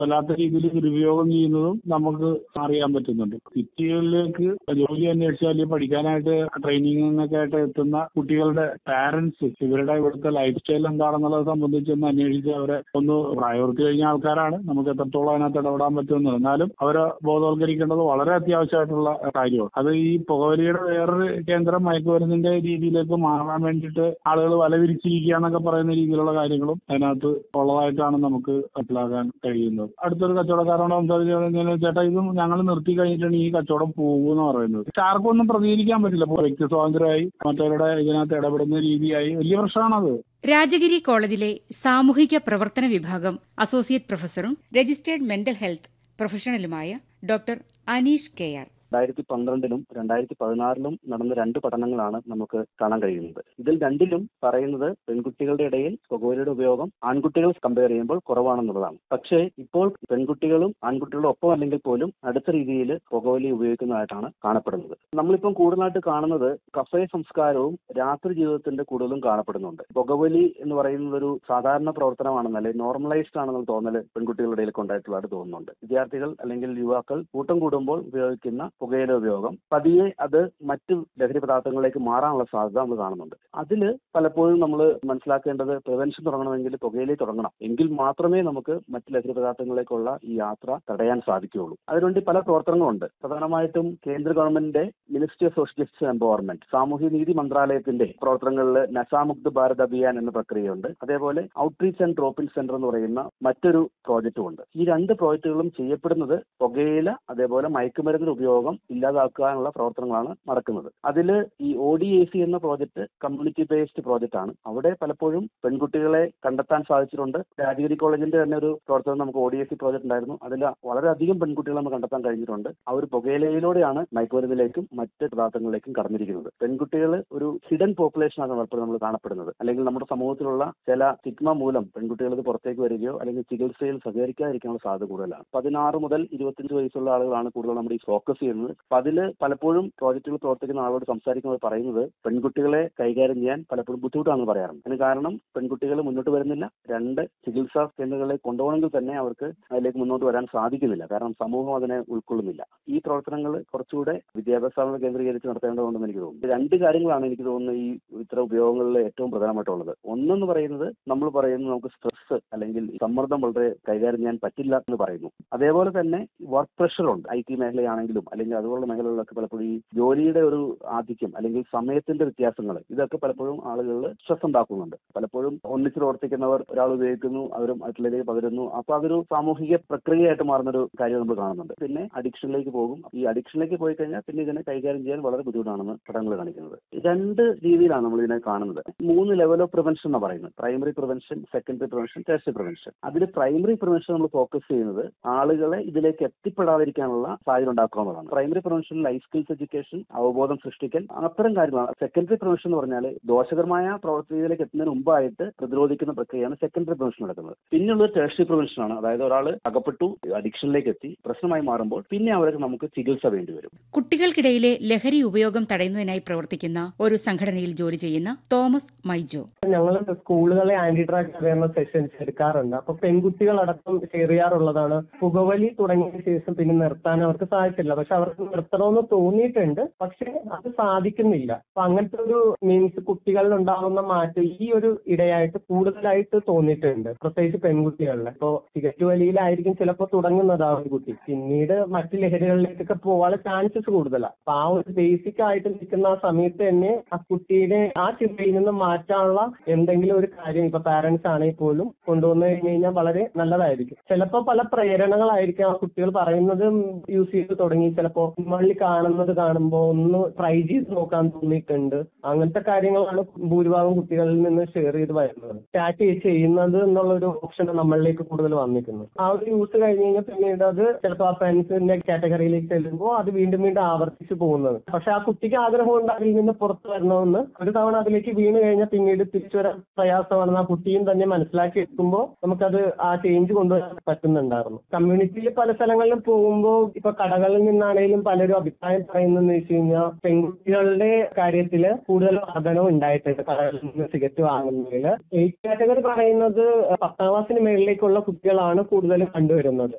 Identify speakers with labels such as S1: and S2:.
S1: വല്ലാത്ത രീതിയിൽ ദുരുപയോഗം ചെയ്യുന്നതും നമുക്ക് അറിയാൻ പറ്റുന്നുണ്ട് സിറ്റികളിലേക്ക് ജോലി അന്വേഷിച്ച് അല്ലെങ്കിൽ പഠിക്കാനായിട്ട് ട്രെയിനിങ്ങിനൊക്കെ ആയിട്ട് എത്തുന്ന കുട്ടികളുടെ പാരന്റ്സ് ഇവരുടെ ഇവിടുത്തെ ലൈഫ് സ്റ്റൈൽ എന്താണെന്നുള്ളത് സംബന്ധിച്ച് ഒന്ന് അന്വേഷിച്ച് അവരെ ഒന്ന് പ്രായപൂർത്തി കഴിഞ്ഞ ആൾക്കാരാണ് നമുക്ക് എത്രത്തോളം അതിനകത്ത് ഇടപെടാൻ പറ്റുമെന്ന് എന്നാലും അവരെ ബോധവൽക്കരിക്കേണ്ടത് വളരെ അത്യാവശ്യമായിട്ടുള്ള കാര്യമാണ് അത് ഈ പുകവലിയുടെ വേറൊരു കേന്ദ്രം മയക്കുമരുന്നിന്റെ രീതിയിലേക്ക് മാറാൻ വേണ്ടിയിട്ട് ആളുകൾ വല വിരിച്ചിരിക്കുക എന്നൊക്കെ പറയുന്ന രീതിയിലുള്ള കാര്യങ്ങളും അതിനകത്ത് ഉള്ളതായിട്ടാണ് നമുക്ക് മനസ്സിലാക്കാൻ കഴിയുന്നത് അടുത്തൊരു കച്ചവടക്കാരോട് സംസാരിച്ചു ചേട്ടാ ഇതും ഞങ്ങൾ നിർത്തി കഴിഞ്ഞിട്ടാണ് ഈ കച്ചവടം പോകുമെന്ന് പറയുന്നത് പക്ഷെ ആർക്കും ഒന്നും പ്രതികരിക്കാൻ പറ്റില്ല ഇപ്പൊ വ്യക്തി സ്വാതന്ത്ര്യമായി മറ്റവരുടെ ഇതിനകത്ത് ഇടപെടുന്ന രീതിയായി വലിയ പ്രശ്നമാണത്
S2: രാജഗിരി കോളേജിലെ സാമൂഹിക പ്രവർത്തന വിഭാഗം അസോസിയേറ്റ് പ്രൊഫസറും രജിസ്റ്റേർഡ് മെന്റൽ ഹെൽത്ത് പ്രൊഫഷണലുമായ ഡോക്ടർ അനീഷ് കെ ആർ
S3: രണ്ടായിരത്തി പന്ത്രണ്ടിലും രണ്ടായിരത്തി പതിനാറിലും നടന്ന രണ്ട് പഠനങ്ങളാണ് നമുക്ക് കാണാൻ കഴിയുന്നത് ഇതിൽ രണ്ടിലും പറയുന്നത് പെൺകുട്ടികളുടെ ഇടയിൽ പുകവലിയുടെ ഉപയോഗം ആൺകുട്ടികൾ കമ്പയർ ചെയ്യുമ്പോൾ കുറവാണെന്നുള്ളതാണ് പക്ഷേ ഇപ്പോൾ പെൺകുട്ടികളും ആൺകുട്ടികളുടെ ഒപ്പം അല്ലെങ്കിൽ പോലും അടുത്ത രീതിയിൽ പുകവലി ഉപയോഗിക്കുന്നതായിട്ടാണ് കാണപ്പെടുന്നത് നമ്മളിപ്പം കൂടുതലായിട്ട് കാണുന്നത് കഫേ സംസ്കാരവും രാത്രി ജീവിതത്തിന്റെ കൂടുതലും കാണപ്പെടുന്നുണ്ട് പുകവലി എന്ന് പറയുന്നത് ഒരു സാധാരണ പ്രവർത്തനമാണെന്ന് അല്ലെങ്കിൽ നോർമലൈസ്ഡ് ആണെന്നുള്ള തോന്നൽ പെൺകുട്ടികളുടെ ഇടയിൽ കൊണ്ടായിട്ടുള്ളതായിട്ട് തോന്നുന്നുണ്ട് വിദ്യാർത്ഥികൾ അല്ലെങ്കിൽ യുവാക്കൾ കൂട്ടം കൂടുമ്പോൾ ഉപയോഗിക്കുന്ന പുകയില ഉപയോഗം പതിയെ അത് മറ്റു ലഹരി പദാർത്ഥങ്ങളിലേക്ക് മാറാനുള്ള സാധ്യത നമ്മൾ കാണുന്നുണ്ട് അതിൽ പലപ്പോഴും നമ്മൾ മനസ്സിലാക്കേണ്ടത് പ്രിവെൻഷൻ തുടങ്ങണമെങ്കിൽ പുകയിലേ തുടങ്ങണം എങ്കിൽ മാത്രമേ നമുക്ക് മറ്റ് ലഹരി പദാർത്ഥങ്ങളിലേക്കുള്ള ഈ യാത്ര തടയാൻ സാധിക്കുകയുള്ളൂ അതിനുവേണ്ടി പല പ്രവർത്തനങ്ങളുണ്ട് പ്രധാനമായിട്ടും കേന്ദ്ര ഗവൺമെന്റിന്റെ ministry of social justice empowerment സാമൂഹ്യ നീതി മന്ത്രാലയത്തിന്റെ പ്രവർത്തനങ്ങളിൽ നശാമുക്ത് ഭാരത് അഭിയാൻ എന്ന പ്രക്രിയയുണ്ട് അതേപോലെ outreach and drop in centre എന്ന് പറയുന്ന മറ്റൊരു പ്രോജക്റ്റും ഉണ്ട് ഈ രണ്ട് പ്രോജക്റ്റുകളും ചെയ്യപ്പെടുന്നത് പുകയില അതേപോലെ മയക്കുമരുന്നിന്റെ ഉപയോഗം ഇല്ലാതാക്കാനുള്ള പ്രവർത്തനങ്ങളാണ് നടക്കുന്നത് അതിൽ ഈ ഒ ഡി എ സി എന്ന പ്രോജക്റ്റ് കമ്മ്യൂണിറ്റി ബേസ്ഡ് പ്രോജക്റ്റ് ആണ് അവിടെ പലപ്പോഴും പെൺകുട്ടികളെ കണ്ടെത്താൻ സാധിച്ചിട്ടുണ്ട് രാജഗിരി കോളേജിന്റെ തന്നെ ഒരു പ്രവർത്തനം നമുക്ക് O D A C project ഉണ്ടായിരുന്നു അതിൽ വളരെയധികം പെൺകുട്ടികളെ നമുക്ക് കണ്ടെത്താൻ കഴിഞ്ഞിട്ടുണ്ട് ആ ഒരു പുകയിലയിലൂടെയാണ് മയക്കുമരുന്നിലേക്കും മറ്റ് പദാർത്ഥങ്ങളിലേക്കും കടന്നിരിക്കുന്നത് പെൺകുട്ടികൾ ഒരു ഹിഡൻ പോപ്പുലേഷൻ ആണ് പലപ്പോഴും നമ്മൾ കാണപ്പെടുന്നത് അല്ലെങ്കിൽ നമ്മുടെ സമൂഹത്തിലുള്ള ചില സിഗ്മ മൂലം പെൺകുട്ടികൾ ഇത് പുറത്തേക്ക് വരികയോ അല്ലെങ്കിൽ ചികിത്സയിൽ സഹകരിക്കാതിരിക്കാനുള്ള സാധ്യത കൂടുതലാണ് പതിനാറ് മുതൽ ഇരുപത്തിയഞ്ച് വയസ്സുള്ള ആളുകളാണ് കൂടുതൽ നമ്മുടെ ഈ ഫോക്കസ് ചെയ്യുന്നത് അപ്പൊ അതില് പലപ്പോഴും പ്രോജക്റ്റുകൾ പ്രവർത്തിക്കുന്ന ആളോട് സംസാരിക്കുമ്പോൾ പറയുന്നത് പെൺകുട്ടികളെ കൈകാര്യം ചെയ്യാൻ പലപ്പോഴും ബുദ്ധിമുട്ടാണെന്ന് പറയാറുണ്ട് അതിന് കാരണം പെൺകുട്ടികൾ മുന്നോട്ട് വരുന്നില്ല രണ്ട് ചികിത്സാ കേന്ദ്രങ്ങളെ കൊണ്ടുപോകണമെങ്കിൽ തന്നെ അവർക്ക് അതിലേക്ക് മുന്നോട്ട് വരാൻ സാധിക്കുന്നില്ല കാരണം സമൂഹം അതിനെ ഉൾക്കൊള്ളുന്നില്ല ഈ പ്രവർത്തനങ്ങൾ കുറച്ചുകൂടെ വിദ്യാഭ്യാസ സ്ഥാപനങ്ങൾ കേന്ദ്രീകരിച്ച് നടത്തേണ്ടതുണ്ടെന്ന് എനിക്ക് തോന്നുന്നു രണ്ട് കാര്യങ്ങളാണ് എനിക്ക് തോന്നുന്നത് ഈ ഇത്തരം ഉപയോഗങ്ങളിൽ ഏറ്റവും പ്രധാനമായിട്ടുള്ളത് ഒന്നെന്ന് പറയുന്നത് നമ്മൾ പറയുന്നത് നമുക്ക് സ്ട്രെസ് അല്ലെങ്കിൽ സമ്മർദ്ദം വളരെ കൈകാര്യം ചെയ്യാൻ പറ്റില്ല എന്ന് പറയുന്നു അതേപോലെ തന്നെ വർക്ക് പ്രഷർ ഉണ്ട് ഐ ടി മേഖലയാണെങ്കിലും അല്ലെങ്കിൽ അതുപോലുള്ള മേഖലകളിലൊക്കെ പലപ്പോഴും ഈ ജോലിയുടെ ഒരു ആധിക്യം അല്ലെങ്കിൽ സമയത്തിന്റെ വ്യത്യാസങ്ങൾ ഇതൊക്കെ പലപ്പോഴും ആളുകളിൽ സ്ട്രെസ് ഉണ്ടാക്കുന്നുണ്ട് പലപ്പോഴും ഒന്നിച്ച് പ്രവർത്തിക്കുന്നവർ ഒരാൾ ഉപയോഗിക്കുന്നു അവരും മറ്റുള്ളവരിലേക്ക് പകരുന്നു അപ്പൊ അതൊരു സാമൂഹിക പ്രക്രിയയായിട്ട് മാറുന്ന ഒരു കാര്യം നമ്മൾ കാണുന്നുണ്ട് പിന്നെ അഡിക്ഷനിലേക്ക് പോകും ഈ അഡിക്ഷനിലേക്ക് പോയി കഴിഞ്ഞാൽ പിന്നെ ഇതിനെ കൈകാര്യം ചെയ്യാൻ വളരെ ബുദ്ധിമുട്ടാണെന്ന് പഠനങ്ങൾ കാണിക്കുന്നത് രണ്ട് രീതിയിലാണ് നമ്മൾ ഇതിനെ കാണുന്നത് മൂന്ന് ലെവൽ ഓഫ് പ്രിവെൻഷൻ എന്ന് പറയുന്നത് primary prevention secondary prevention tertiary prevention അതിൽ പ്രൈമറി പ്രിവെൻഷൻ നമ്മൾ ഫോക്കസ് ചെയ്യുന്നത് ആളുകളെ ഇതിലേക്ക് എത്തിപ്പെടാതിരിക്കാനുള്ള സാഹചര്യം ഉണ്ടാക്കുക എന്നുള്ളതാണ് primary prevention life skills education അവബോധം സൃഷ്ടിക്കൽ അത്തരം കാര്യങ്ങളാണ് സെക്കൻഡറി പ്രിവെൻഷൻ എന്ന് പറഞ്ഞാൽ ദോഷകരമായ പ്രവർത്തിയിലേക്ക് എത്തുന്നതിന് മുമ്പായിട്ട് പ്രതിരോധിക്കുന്ന പ്രക്രിയയാണ് സെക്കൻഡറി പ്രിവെൻഷൻ നടക്കുന്നത് പിന്നെയുള്ളത് ടേഴ്സറി പ്രിവെൻഷൻ ആണ് അതായത് ഒരാൾ അകപ്പെട്ടു അഡിക്ഷനിലേക്ക് എത്തി പ്രശ്നമായി മാറുമ്പോൾ പിന്നെ അവർക്ക് നമുക്ക് ചികിത്സ വേണ്ടി വരും
S2: കുട്ടികൾക്കിടയിലെ ലഹരി ഉപയോഗം തടയുന്നതിനായി പ്രവർത്തിക്കുന്ന ഒരു സംഘടനയിൽ ജോലി ചെയ്യുന്ന തോമസ് മൈജോ
S4: ഞങ്ങൾ സ്കൂളുകളെ ആന്റി ഡ്രഗ് അവയർനെസ് സെഷൻസ് എടുക്കാറുണ്ട് അപ്പൊ പെൺകുട്ടികളടക്കം ഷെയർ ചെയ്യാറുള്ളതാണ് പുകവലി തുടങ്ങിയ ശേഷം പിന്നെ നിർത്താൻ അവർക്ക് സാധിച്ചില്ല പക്ഷെ അവർക്ക് നിർത്തണമെന്ന് തോന്നിയിട്ടുണ്ട് പക്ഷെ അത് സാധിക്കുന്നില്ല അപ്പൊ അങ്ങനത്തെ ഒരു മീൻസ് കുട്ടികളിൽ ഉണ്ടാകുന്ന മാറ്റം ഈ ഒരു ഇടയായിട്ട് കൂടുതലായിട്ട് തോന്നിയിട്ടുണ്ട് പ്രത്യേകിച്ച് പെൺകുട്ടികളിൽ ഇപ്പോ സിഗരറ്റ് വലിയിലായിരിക്കും ചിലപ്പോൾ തുടങ്ങുന്നത് ആ ഒരു കുട്ടി പിന്നീട് മറ്റു ലഹരികളിലേക്കൊക്കെ പോകാനുള്ള ചാൻസസ് കൂടുതലാണ് അപ്പൊ ആ ഒരു ബേസിക് ആയിട്ട് നിൽക്കുന്ന ആ സമയത്ത് തന്നെ ആ കുട്ടിയുടെ ആ ചിന്തയിൽ നിന്ന് മാറ്റാനുള്ള എന്തെങ്കിലും ഒരു കാര്യം ഇപ്പൊ പാരന്റ്സ് ആണെങ്കിൽ പോലും കൊണ്ടുവന്നു കഴിഞ്ഞു കഴിഞ്ഞാൽ വളരെ നല്ലതായിരിക്കും ചിലപ്പോൾ പല പ്രേരണകളായിരിക്കും ആ കുട്ടികൾ പറയുന്നത് യൂസ് ചെയ്ത് തുടങ്ങി ചിലപ്പോൾ മള്ളി കാണുന്നത് കാണുമ്പോൾ ഒന്ന് ട്രൈ ചെയ്ത് നോക്കാൻ തോന്നിയിട്ടുണ്ട് അങ്ങനത്തെ കാര്യങ്ങളാണ് ഭൂരിഭാഗം കുട്ടികളിൽ നിന്ന് ഷെയർ ചെയ്ത് വരുന്നത് ചാറ്റ് ചെയ്യുന്നത് എന്നുള്ള ഒരു ഓപ്ഷൻ നമ്മളിലേക്ക് കൂടുതൽ വന്നിരിക്കുന്നത് ആ ഒരു യൂസ് കഴിഞ്ഞ് കഴിഞ്ഞാൽ പിന്നീട് അത് ചിലപ്പോൾ ആ ഫ്രണ്ട്സിന്റെ കാറ്റഗറിയിലേക്ക് ചെല്ലുമ്പോൾ അത് വീണ്ടും വീണ്ടും ആവർത്തിച്ച് പോകുന്നത് പക്ഷെ ആ കുട്ടിക്ക് ആഗ്രഹമുണ്ട് അതിൽ നിന്ന് പുറത്തു വരണമെന്ന് ഒരു തവണ അതിലേക്ക് വീണ് കഴിഞ്ഞാൽ പിന്നീട് തിരിച്ചു വരാൻ പ്രയാസമാണെന്ന് ആ കുട്ടിയും തന്നെ മനസ്സിലാക്കി എത്തുമ്പോൾ നമുക്കത് ആ ചേഞ്ച് കൊണ്ടുവരാൻ പറ്റുന്നുണ്ടായിരുന്നു കമ്മ്യൂണിറ്റിയിൽ പല സ്ഥലങ്ങളിലും പോകുമ്പോൾ ഇപ്പൊ കടകളിൽ നിന്നാണെങ്കിൽ മേഖലയിലും പലരും അഭിപ്രായം പറയുന്നതെന്ന് വെച്ച് കഴിഞ്ഞാൽ പെൺകുട്ടികളുടെ കാര്യത്തിൽ കൂടുതൽ വർധനവ് ഉണ്ടായിട്ടുണ്ട് കടകളിൽ നിന്ന് സിഗരറ്റ് വാങ്ങുന്നതിൽ എയ്റ്റ് കാറ്റഗറി പറയുന്നത് പത്താം ക്ലാസ്സിന് മേളിലേക്കുള്ള കുട്ടികളാണ് കൂടുതലും കണ്ടുവരുന്നത്